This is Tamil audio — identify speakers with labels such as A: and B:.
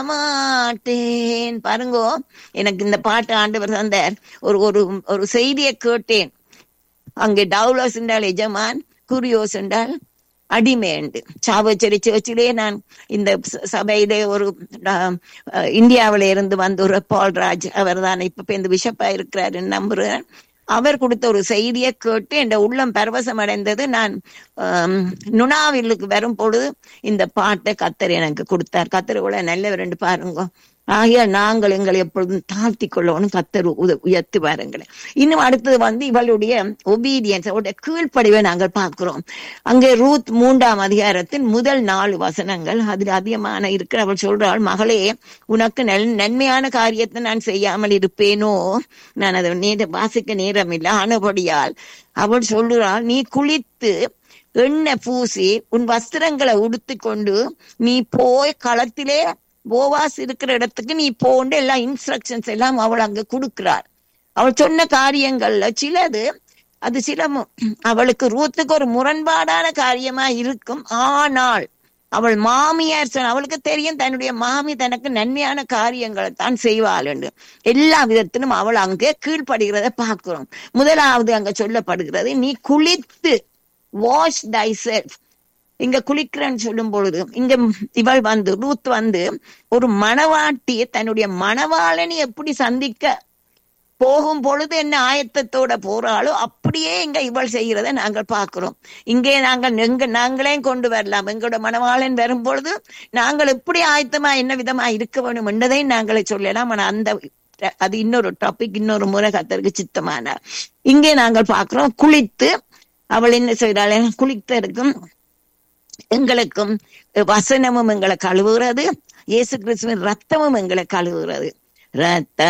A: மாட்டேன் பாருங்கோ எனக்கு இந்த பாட்டு ஆண்டவர் தந்தார் ஒரு ஒரு ஒரு செய்தியை கேட்டேன் அங்கே டவுலோஸ் என்றால் எஜமான் குரியோஸ் என்றால் அடிமைண்டு சாவச்சேரி சேர்ச்சிலே நான் இந்த ச- சபையிலே ஒரு ஆஹ், அஹ், இந்தியாவில இருந்து வந்த ஒரு பால்ராஜ் அவர் தான் இப்ப இந்த பிஷப்பா இருக்கிறாருன்னு நம்புறேன் அவர் கொடுத்த ஒரு செய்தியை கேட்டு என் உள்ளம் பரவசம் அடைந்தது நான் ஆம், நுணாவிலுக்கு வரும் பொழுது இந்த பாட்டை கத்தர் எனக்கு கொடுத்தார் கத்தர் கூட நல்லவர் என்று பாருங்க ஆகையால் நாங்கள் எங்களை எப்பொழுதும் தாழ்த்தி கொள்ளணும் கத்தர் உத உயர்த்தி பாருங்களேன் இன்னும் அடுத்தது வந்து இவளுடைய ஒபீடியன்ஸ் அவருடைய கீழ்ப்படிவை நாங்கள் பார்க்கிறோம் அங்கே ரூத் மூன்றாம் அதிகாரத்தின் முதல் நாலு வசனங்கள் அதில் அதிகமான இருக்கிற அவள் சொல்றாள் மகளே உனக்கு நல் நன்மையான காரியத்தை நான் செய்யாமல் இருப்பேனோ நான் அதை நேர வாசிக்க நேரம் இல்லை ஆனபடியால் அவள் சொல்லுறாள் நீ குளித்து எண்ணெய் பூசி உன் வஸ்திரங்களை உடுத்தி கொண்டு நீ போய் களத்திலே போவாஸ் இருக்கிற இடத்துக்கு நீ போண்டு எல்லா இன்ஸ்ட்ரக்ஷன்ஸ் எல்லாம் அவள் அங்க கொடுக்கிறாள் அவள் சொன்ன காரியங்கள்ல சிலது அது சில மு- அவளுக்கு ரூத்துக்கு ஒரு முரண்பாடான காரியமா இருக்கும் ஆனால் அவள் மாமியார் சொன்ன அவளுக்கு தெரியும் தன்னுடைய மாமி தனக்கு நன்மையான காரியங்களை தான் செய்வாள் என்று எல்லா விதத்திலும் அவள் அங்கே கீழ்ப்படுகிறத பார்க்கிறோம் முதலாவது அங்க சொல்லப்படுகிறது நீ குளித்து வாஷ் தை செல்ஃப் இங்க குளிக்கிறேன்னு சொல்லும் பொழுது இங்க இவள் வந்து ரூத் வந்து ஒரு மணவாட்டியை தன்னுடைய மணவாளனை எப்படி சந்திக்க போகும் பொழுது என்ன ஆயத்தத்தோட போறாளோ அப்படியே இங்க இவள் செய்கிறத நாங்கள் பார்க்கிறோம் இங்கே நாங்கள் எங்க நாங்களே கொண்டு வரலாம் எங்களோட மணவாளன் வரும் பொழுது நாங்கள் எப்படி ஆயத்தமா என்ன விதமா இருக்க வேண்டும் என்பதை நாங்களே சொல்லலாம் ஆனா அந்த அது இன்னொரு டாபிக் இன்னொரு முறை கத்தருக்கு சித்தமான இங்கே நாங்கள் பார்க்கிறோம் குளித்து அவள் என்ன செய்கிறாள் குளித்தருக்கும் எங்களுக்கும் வசனமும் எங்களை கழுவுகிறது இயேசு கிறிஸ்துவின் ரத்தமும் எங்களை கழுவுகிறது ரத்த